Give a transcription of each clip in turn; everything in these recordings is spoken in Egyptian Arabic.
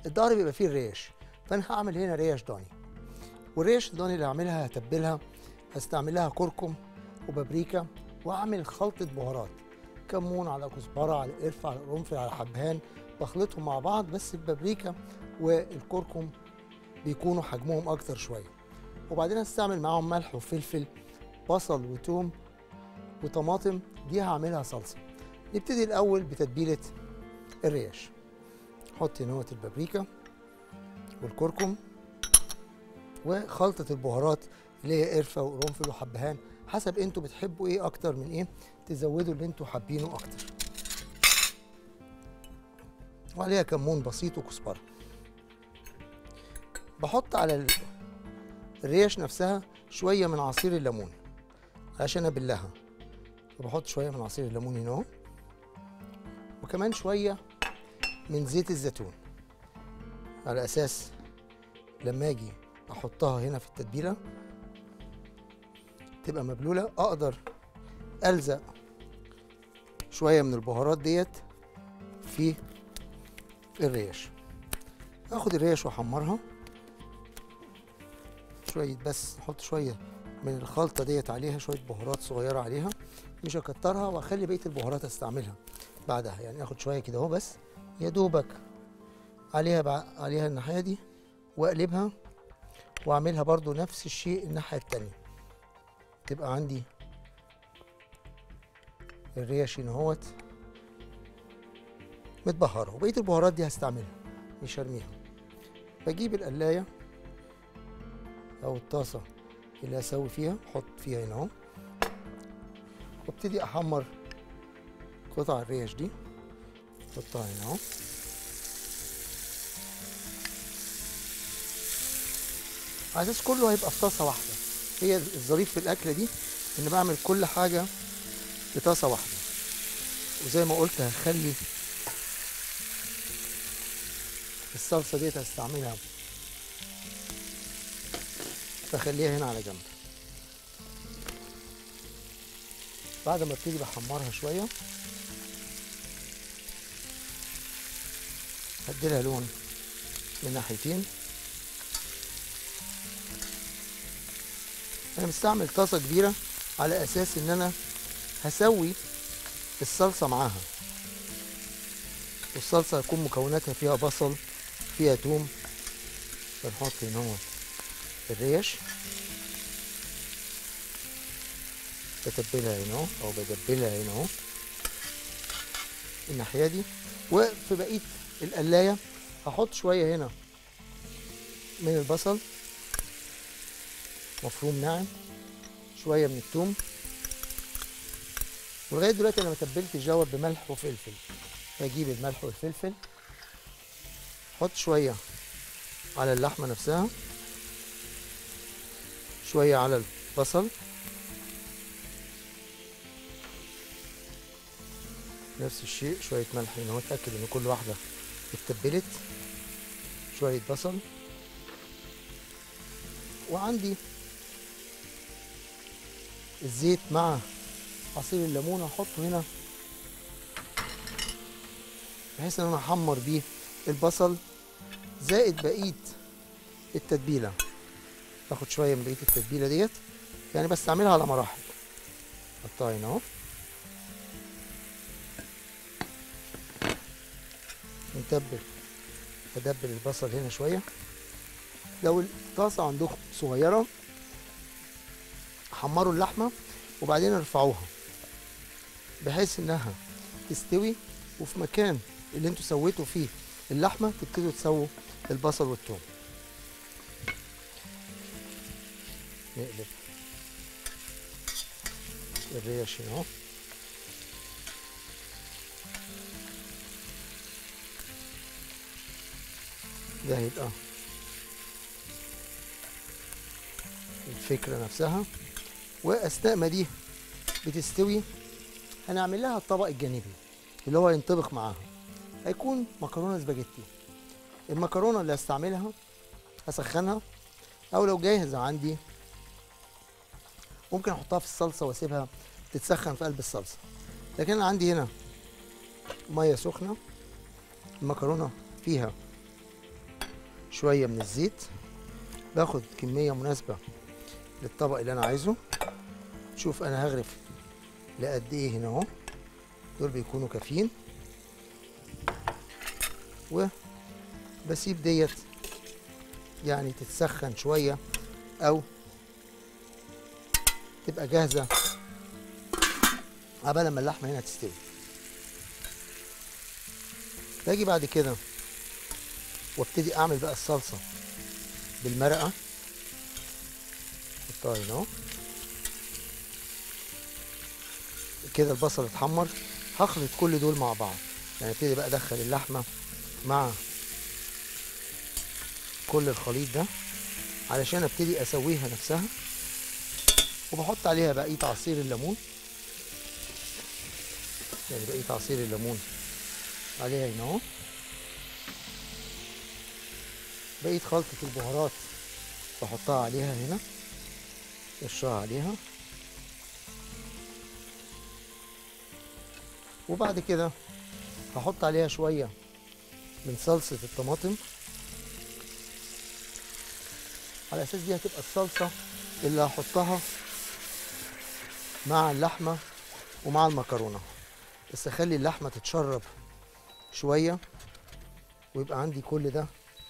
الظهر بيبقى فيه الريش فانا هعمل هنا ريش ضاني والريش الضاني اللي هعملها هتبلها هستعمل لها كركم وبابريكا واعمل خلطه بهارات كمون على كزبره على قرفه على قرنفل على حبهان بخلطهم مع بعض بس البابريكا والكركم بيكونوا حجمهم اكتر شويه وبعدين هستعمل معاهم ملح وفلفل بصل وتوم وطماطم دي هعملها صلصه نبتدي الاول بتتبيله الريش حط هنا البابريكا والكركم وخلطه البهارات اللي هي قرفه وقرنفل وحبهان حسب انتوا بتحبوا ايه اكتر من ايه تزودوا اللي انتوا حابينه اكتر وعليها كمون بسيط وكزبره بحط على ال- الريش نفسها شويه من عصير الليمون عشان ابلها وبحط شويه من عصير الليمون هنا اهو وكمان شويه من زيت الزيتون على اساس لما اجي احطها هنا في التتبيله تبقى مبلوله اقدر الزق شويه من البهارات ديت في الريش اخد الريش واحمرها شويه بس احط شويه من الخلطه ديت عليها شويه بهارات صغيره عليها مش هكترها واخلي بقيه البهارات استعملها بعدها يعني اخد شويه كده اهو بس يا دوبك عليها بع... عليها الناحيه دي واقلبها واعملها برضو نفس الشيء الناحيه التانيه تبقى عندي الريش هنا اهوت متبهره وبقيه البهارات دي هستعملها مش هرميها بجيب القلايه او الطاسه اللي هسوي فيها احط فيها هنا اهو وابتدي احمر قطع الريش دي احطها هنا اهو على اساس كله هيبقى في طاسه واحده هي الظريف في الاكله دي ان بعمل كل حاجه في طاسه واحده وزي ما قلت هخلي الصلصه ديت هستعملها بخليها هنا على جنب بعد ما ابتدي بحمرها شويه هديلها لون من ناحيتين انا مستعمل طاسه كبيره على اساس ان انا هسوي الصلصه معاها والصلصه هيكون مكوناتها فيها بصل فيها توم بنحط هنا هو الريش بتبلها هنا اهو او بدبلها هنا اهو الناحيه دي وفي بقيه القلايه هحط شويه هنا من البصل مفروم ناعم شويه من الثوم ولغايه دلوقتي انا ما تبلتش دوت بملح وفلفل هجيب الملح والفلفل احط شويه على اللحمه نفسها شويه على البصل نفس الشيء شويه ملح هنا اتاكد ان كل واحده اتبلت شويه بصل وعندي الزيت مع عصير الليمون هحطه هنا بحيث ان انا احمر بيه البصل زائد بقيه التتبيله باخد شويه من بقيه التتبيله ديت يعني بستعملها على مراحل احطها هنا اهو نتبل ادبل البصل هنا شويه لو الطاسه عندكم صغيره حمروا اللحمه وبعدين ارفعوها بحيث انها تستوي وفي مكان اللي انتوا سويتوا فيه اللحمه تبتدوا تسووا البصل والثوم نقلب الريش هنا اهو ده هيبقى الفكرة نفسها وأثناء ما دي بتستوي هنعمل لها الطبق الجانبي اللي هو ينطبخ معاها هيكون مكرونة سباجيتي المكرونة اللي هستعملها هسخنها أو لو جاهزة عندي ممكن أحطها في الصلصة وأسيبها تتسخن في قلب الصلصة لكن أنا عندي هنا مية سخنة المكرونة فيها شويه من الزيت باخد كميه مناسبه للطبق اللي انا عايزه شوف انا هغرف لقد ايه هنا اهو دول بيكونوا كافيين وبسيب ديت يعني تتسخن شويه او تبقى جاهزه عبال ما اللحمه هنا تستوي باجي بعد كده وابتدي اعمل بقى الصلصه بالمرقه احطها هنا اهو كده البصل اتحمر هخلط كل دول مع بعض يعني ابتدي بقى ادخل اللحمه مع كل الخليط ده علشان ابتدي اسويها نفسها وبحط عليها بقيه عصير الليمون يعني بقيه عصير الليمون عليها هنا اهو بقيه خلطه البهارات بحطها عليها هنا رشها عليها وبعد كده هحط عليها شويه من صلصه الطماطم على اساس دي هتبقى الصلصه اللي هحطها مع اللحمه ومع المكرونه بس اخلي اللحمه تتشرب شويه ويبقى عندي كل ده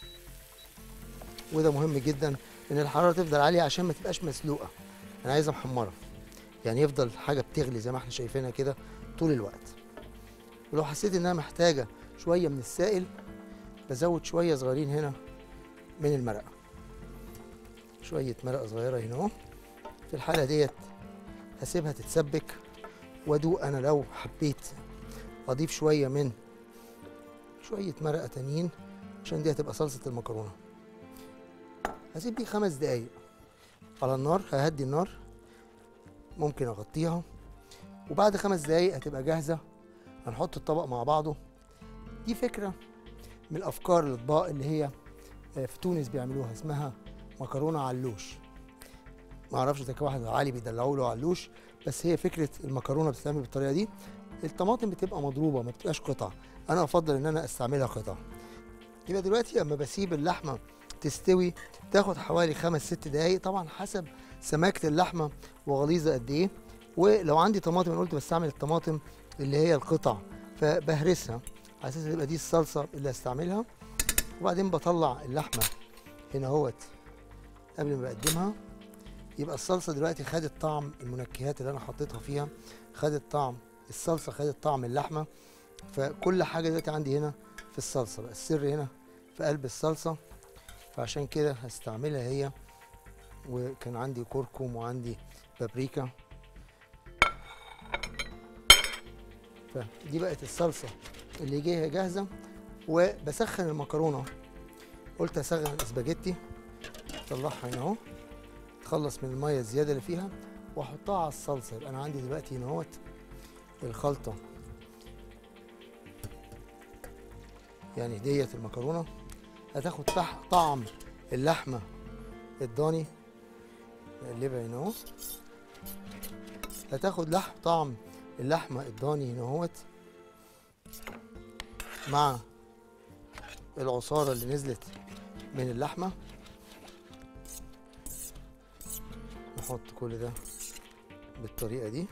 وده مهم جدا ان الحراره تفضل عاليه عشان ما تبقاش مسلوقه انا عايزها محمره يعني يفضل حاجه بتغلي زي ما احنا شايفينها كده طول الوقت ولو حسيت انها محتاجه شويه من السائل بزود شويه صغيرين هنا من المرقه شويه مرقه صغيره هنا اهو في الحاله ديت هسيبها تتسبك وادوق انا لو حبيت اضيف شويه من شويه مرقه تانيين عشان دي هتبقى صلصه المكرونه هسيب دي خمس دقايق على النار ههدي النار ممكن اغطيها وبعد خمس دقايق هتبقى جاهزه هنحط الطبق مع بعضه دي فكره من الافكار الاطباق اللي هي في تونس بيعملوها اسمها مكرونه علوش ما اعرفش اذا كان واحد عالي بيدلعوا له علوش بس هي فكره المكرونه بتتعمل بالطريقه دي الطماطم بتبقى مضروبه ما بتبقاش قطع انا افضل ان انا استعملها قطع يبقى دلوقتي اما بسيب اللحمه تستوي تاخد حوالي خمس ست دقايق طبعا حسب سماكه اللحمه وغليظه قد ايه ولو عندي طماطم انا قلت بستعمل الطماطم اللي هي القطع فبهرسها على اساس تبقى دي الصلصه اللي هستعملها وبعدين بطلع اللحمه هنا اهوت قبل ما بقدمها يبقى الصلصه دلوقتي خدت طعم المنكهات اللي انا حطيتها فيها خدت طعم الصلصه خدت طعم اللحمه فكل حاجه دلوقتي عندي هنا في الصلصه بقى السر هنا في قلب الصلصه فعشان كده هستعملها هي وكان عندي كركم وعندي بابريكا فدي بقت الصلصه اللي جايه جاهزه وبسخن المكرونه قلت اسخن الاسباجيتي اطلعها هنا اهو تخلص من الميه الزياده اللي فيها واحطها على الصلصه يبقى انا عندي دلوقتي هنا اهوت الخلطه يعني ديت المكرونه هتاخد طعم اللحمه الضاني نقلبها هنا اهو هتاخد لحم طعم اللحمه الضاني هنا اهوت مع العصاره اللي نزلت من اللحمه نحط كل ده بالطريقه دي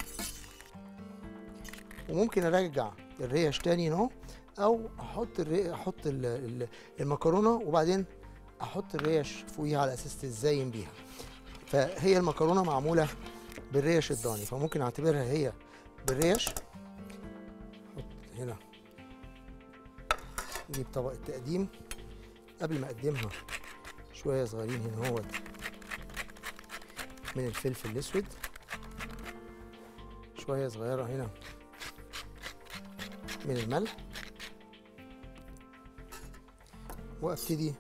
وممكن ارجع الريش تاني هنا اهو او احط الري... احط ال... ال... المكرونه وبعدين احط الريش فوقيها على اساس تزين بيها فهي المكرونه معموله بالريش الضاني فممكن اعتبرها هي بالريش احط هنا نجيب طبق التقديم قبل ما اقدمها شويه صغيرين هنا اهوت من الفلفل الاسود شويه صغيره هنا من الملح وابتدي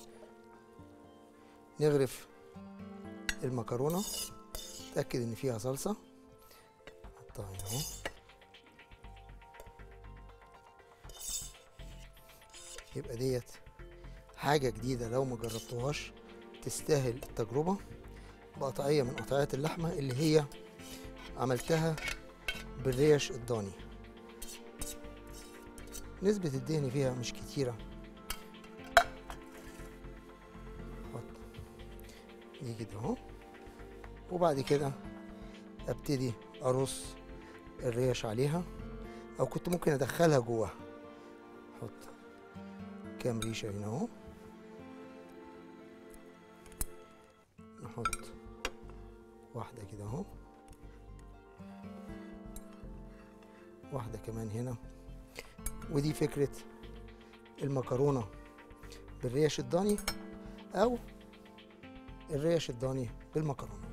نغرف المكرونه اتاكد ان فيها صلصه احطها هنا اهو يبقى ديت حاجه جديده لو ما جربتوهاش تستاهل التجربه بقطعيه من قطعيات اللحمه اللي هي عملتها بالريش الضاني نسبة الدهن فيها مش كتيرة دي كده اهو وبعد كده ابتدي ارص الريش عليها او كنت ممكن ادخلها جواها احط كام ريشه هنا اهو نحط واحده كده اهو واحده كمان هنا ودي فكره المكرونه بالريش الضاني او الريش الضاني بالمكرونه